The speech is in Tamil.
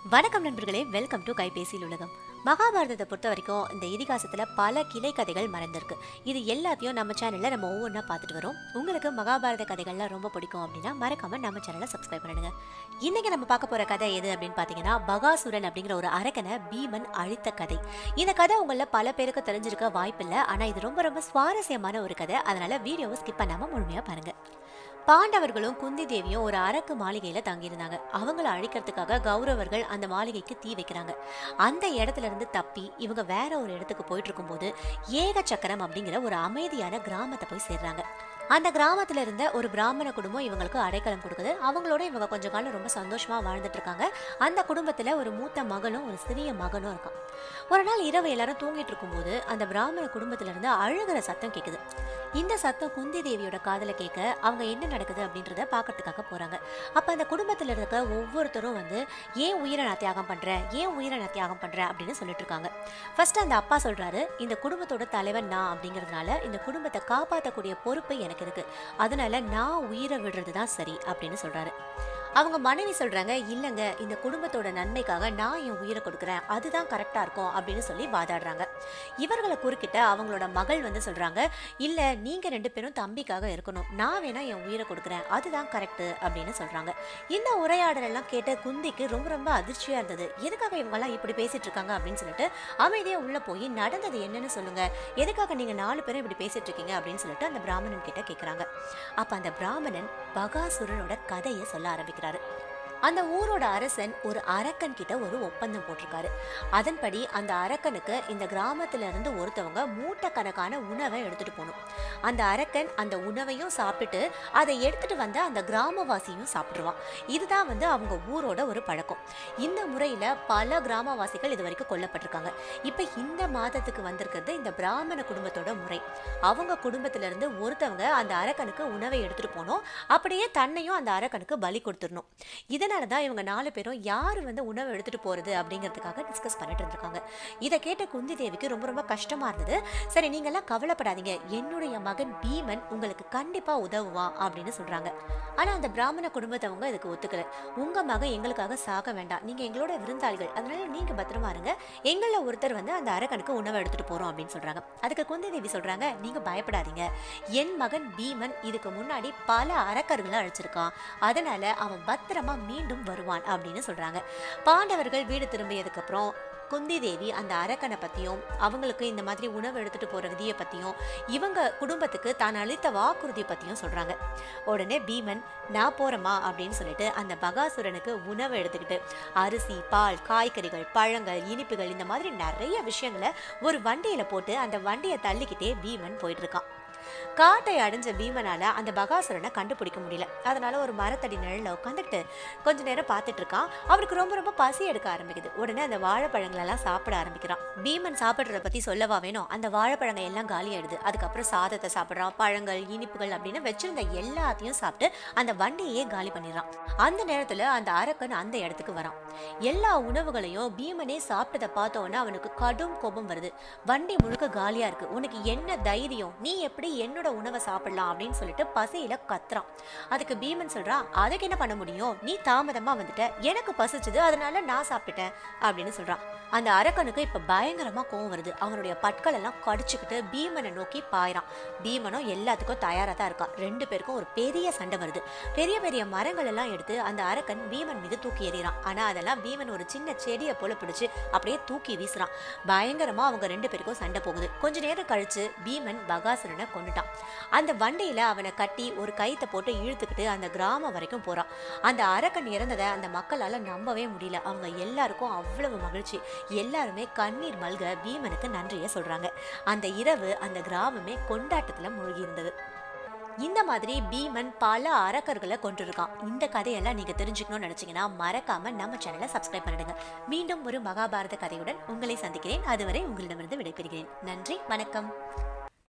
வணக்கம் நண்பர்களே வெல்கம் டு கைபேசியில் உலகம் மகாபாரதத்தை பொறுத்த வரைக்கும் இந்த இதிகாசத்தில் பல கிளை கதைகள் மறைந்திருக்கு இது எல்லாத்தையும் நம்ம சேனலில் நம்ம ஒவ்வொன்றா பார்த்துட்டு வரோம் உங்களுக்கு மகாபாரத கதைகள்லாம் ரொம்ப பிடிக்கும் அப்படின்னா மறக்காம நம்ம சேனலை சப்ஸ்கிரைப் பண்ணிடுங்க இன்னைக்கு நம்ம பார்க்க போற கதை எது அப்படின்னு பார்த்தீங்கன்னா பகாசுரன் அப்படிங்கிற ஒரு அரக்கனை பீமன் அழித்த கதை இந்த கதை உங்கள பல பேருக்கு தெரிஞ்சிருக்க வாய்ப்பில்லை ஆனால் இது ரொம்ப ரொம்ப சுவாரஸ்யமான ஒரு கதை அதனால வீடியோவை ஸ்கிப் பண்ணாம முழுமையாக பாருங்க பாண்டவர்களும் குந்தி தேவியும் ஒரு அரக்கு மாளிகையில தங்கியிருந்தாங்க அவங்கள அழிக்கிறதுக்காக கௌரவர்கள் அந்த மாளிகைக்கு தீ வைக்கிறாங்க அந்த இடத்துல இருந்து தப்பி இவங்க வேற ஒரு இடத்துக்கு போயிட்டு இருக்கும்போது ஏக சக்கரம் அப்படிங்கிற ஒரு அமைதியான கிராமத்தை போய் சேர்றாங்க அந்த கிராமத்துல இருந்த ஒரு பிராமண குடும்பம் இவங்களுக்கு அடைக்கலம் கொடுக்குது அவங்களோட இவங்க கொஞ்ச காலம் ரொம்ப சந்தோஷமா வாழ்ந்துட்டு இருக்காங்க அந்த குடும்பத்துல ஒரு மூத்த மகளும் ஒரு சிறிய மகனும் இருக்கான் ஒரு நாள் இரவு எல்லாரும் தூங்கிட்டு இருக்கும்போது அந்த பிராமண குடும்பத்துல இருந்து அழுகிற சத்தம் கேக்குது இந்த சத்தம் குந்தி தேவியோட காதுல கேட்க அவங்க என்ன நடக்குது அப்படின்றத பார்க்கறதுக்காக போறாங்க அப்ப அந்த குடும்பத்துல இருக்க ஒவ்வொருத்தரும் வந்து ஏன் உயிரை நான் தியாகம் பண்றேன் ஏன் உயிரை நான் தியாகம் பண்றேன் அப்படின்னு சொல்லிட்டு இருக்காங்க ஃபர்ஸ்ட் அந்த அப்பா சொல்றாரு இந்த குடும்பத்தோட தலைவன் நான் அப்படிங்கறதுனால இந்த குடும்பத்தை காப்பாற்றக்கூடிய பொறுப்பு எனக்கு இருக்கு அதனால நான் உயிரை விடுறது தான் சரி அப்படின்னு சொல்றாரு அவங்க மனைவி சொல்றாங்க இல்லைங்க இந்த குடும்பத்தோட நன்மைக்காக நான் என் உயிரை கொடுக்குறேன் அதுதான் கரெக்டா இருக்கும் அப்படின்னு சொல்லி வாதாடுறாங்க இவர்களை குறுக்கிட்ட அவங்களோட மகள் வந்து சொல்றாங்க இல்ல நீங்க ரெண்டு பேரும் தம்பிக்காக இருக்கணும் நான் வேணா என் உயிரை கொடுக்குறேன் அதுதான் கரெக்ட் அப்படின்னு சொல்றாங்க இந்த உரையாடல் எல்லாம் கேட்ட குந்திக்கு ரொம்ப ரொம்ப அதிர்ச்சியா இருந்தது எதுக்காக இவங்க எல்லாம் இப்படி பேசிட்டு இருக்காங்க அப்படின்னு சொல்லிட்டு அமைதியா உள்ள போய் நடந்தது என்னன்னு சொல்லுங்க எதுக்காக நீங்க நாலு பேரும் இப்படி பேசிட்டு இருக்கீங்க அப்படின்னு சொல்லிட்டு அந்த பிராமணன் கிட்ட கேக்குறாங்க அப்ப அந்த பிராமணன் பகாசுரனோட கதையை சொல்ல ஆரம்பிக்கிறாரு அந்த ஊரோட அரசன் ஒரு அரக்கன் கிட்ட ஒரு ஒப்பந்தம் போட்டிருக்காரு அதன்படி அந்த அரக்கனுக்கு இந்த கிராமத்துல இருந்து ஒருத்தவங்க மூட்டை கணக்கான உணவை எடுத்துட்டு போகணும் அந்த அரக்கன் அந்த உணவையும் சாப்பிட்டுட்டு அதை எடுத்துட்டு வந்து அந்த கிராமவாசியும் சாப்பிடுவான் இதுதான் வந்து அவங்க ஊரோட ஒரு பழக்கம் இந்த முறையில பல கிராமவாசிகள் இது வரைக்கும் கொல்லப்பட்டிருக்காங்க இப்ப இந்த மாதத்துக்கு வந்திருக்கிறது இந்த பிராமண குடும்பத்தோட முறை அவங்க குடும்பத்துல இருந்து ஒருத்தவங்க அந்த அரக்கனுக்கு உணவை எடுத்துட்டு போகணும் அப்படியே தன்னையும் அந்த அரக்கனுக்கு பலி கொடுத்துடணும் இதனால தான் இவங்க நாலு பேரும் யார் வந்து உணவை எடுத்துட்டு போறது அப்படிங்கிறதுக்காக டிஸ்கஸ் பண்ணிட்டு இருந்திருக்காங்க இதை கேட்ட குந்தி தேவிக்கு ரொம்ப ரொம்ப கஷ்டமா இருந்தது சரி நீங்கெல்லாம் கவலைப்படாதீங்க என்னுடைய மகன் பீமன் உங்களுக்கு கண்டிப்பா உதவுவான் அப்படின்னு சொல்றாங்க ஆனா அந்த பிராமண குடும்பத்தவங்க இதுக்கு ஒத்துக்கல உங்க மகன் எங்களுக்காக சாக வேண்டாம் நீங்க எங்களோட விருந்தாளிகள் அதனால நீங்க பத்திரமா இருங்க எங்கள ஒருத்தர் வந்து அந்த அரக்கனுக்கு உணவை எடுத்துட்டு போறோம் அப்படின்னு சொல்றாங்க அதுக்கு குந்தி தேவி சொல்றாங்க நீங்க பயப்படாதீங்க என் மகன் பீமன் இதுக்கு முன்னாடி பல அரக்கர்களை அழிச்சிருக்கான் அதனால அவன் பத்திரமா மீண்டும் வருவான் அப்படின்னு சொல்றாங்க பாண்டவர்கள் வீடு திரும்பியதுக்கு அப்புறம் குந்தி தேவி அந்த அரக்கனை பத்தியும் அவங்களுக்கு இந்த மாதிரி உணவு எடுத்துட்டு போற விதியை பத்தியும் இவங்க குடும்பத்துக்கு தான் அளித்த வாக்குறுதி பத்தியும் சொல்றாங்க உடனே பீமன் நான் போறேம்மா அப்படின்னு சொல்லிட்டு அந்த பகாசுரனுக்கு உணவு எடுத்துக்கிட்டு அரிசி பால் காய்கறிகள் பழங்கள் இனிப்புகள் இந்த மாதிரி நிறைய விஷயங்களை ஒரு வண்டியில போட்டு அந்த வண்டியை தள்ளிக்கிட்டே பீமன் போயிட்டு இருக்கான் காட்டை அடைஞ்ச பீமனால அந்த பகாசுரனை கண்டுபிடிக்க முடியல அதனால ஒரு மரத்தடி நிழல்ல உட்காந்துக்கிட்டு கொஞ்ச நேரம் பார்த்துட்டு இருக்கான் அவனுக்கு ரொம்ப ரொம்ப பசி எடுக்க ஆரம்பிக்குது உடனே அந்த வாழைப்பழங்கள் எல்லாம் சாப்பிட ஆரம்பிக்கிறான் பீமன் சாப்பிட்றத பத்தி சொல்லவா வேணும் அந்த வாழைப்பழங்கள் எல்லாம் காலியாயிடுது அதுக்கப்புறம் சாதத்தை சாப்பிட்றான் பழங்கள் இனிப்புகள் அப்படின்னு வச்சிருந்த எல்லாத்தையும் சாப்பிட்டு அந்த வண்டியே காலி பண்ணிடுறான் அந்த நேரத்துல அந்த அரக்கன் அந்த இடத்துக்கு வரான் எல்லா உணவுகளையும் பீமனே சாப்பிட்டதை பார்த்தோன்னே அவனுக்கு கடும் கோபம் வருது வண்டி முழுக்க காலியா இருக்கு உனக்கு என்ன தைரியம் நீ எப்படி என்னோட உணவை சாப்பிடலாம் அப்படின்னு சொல்லிட்டு பசியில கத்துறான் அதுக்கு பீமன் சொல்றான் அதுக்கு என்ன பண்ண முடியும் நீ தாமதமா வந்துட்ட எனக்கு பசிச்சது அதனால நான் சாப்பிட்டேன் அப்படின்னு சொல்றான் அந்த அரக்கனுக்கு இப்ப பயங்கரமா கோவம் வருது அவனுடைய பற்கள் எல்லாம் கடிச்சுக்கிட்டு பீமனை நோக்கி பாயிறான் பீமனும் எல்லாத்துக்கும் தயாரா தான் இருக்கான் ரெண்டு பேருக்கும் ஒரு பெரிய சண்டை வருது பெரிய பெரிய மரங்கள் எல்லாம் எடுத்து அந்த அரக்கன் பீமன் மீது தூக்கி எறிகிறான் ஆனா அதெல்லாம் பீமன் ஒரு சின்ன செடியை போல பிடிச்சு அப்படியே தூக்கி வீசுறான் பயங்கரமா அவங்க ரெண்டு பேருக்கும் சண்டை போகுது கொஞ்ச நேரம் கழிச்சு பீமன் பகாசுரனை கொண்டுட்டான் அந்த வண்டியில அவனை கட்டி ஒரு கயித்தை போட்டு இழுத்துக்கிட்டு அந்த கிராமம் வரைக்கும் போறான் அந்த அரக்கன் இறந்ததை அந்த மக்களால நம்பவே முடியல அவங்க எல்லாருக்கும் அவ்வளவு மகிழ்ச்சி எல்லாருமே கண்ணீர் மல்க பீமனுக்கு நன்றியை சொல்றாங்க அந்த இரவு அந்த கிராமமே கொண்டாட்டத்துல மூழ்கி இருந்தது இந்த மாதிரி பீமன் பல அரக்கர்களை கொண்டிருக்கான் இந்த கதையெல்லாம் நீங்க தெரிஞ்சுக்கணும்னு நினைச்சீங்கன்னா மறக்காம நம்ம சேனலை சப்ஸ்கிரைப் பண்ணிடுங்க மீண்டும் ஒரு மகாபாரத கதையுடன் உங்களை சந்திக்கிறேன் அதுவரை உங்களிடமிருந்து விடைபெறுகிறேன் நன்றி வணக்கம்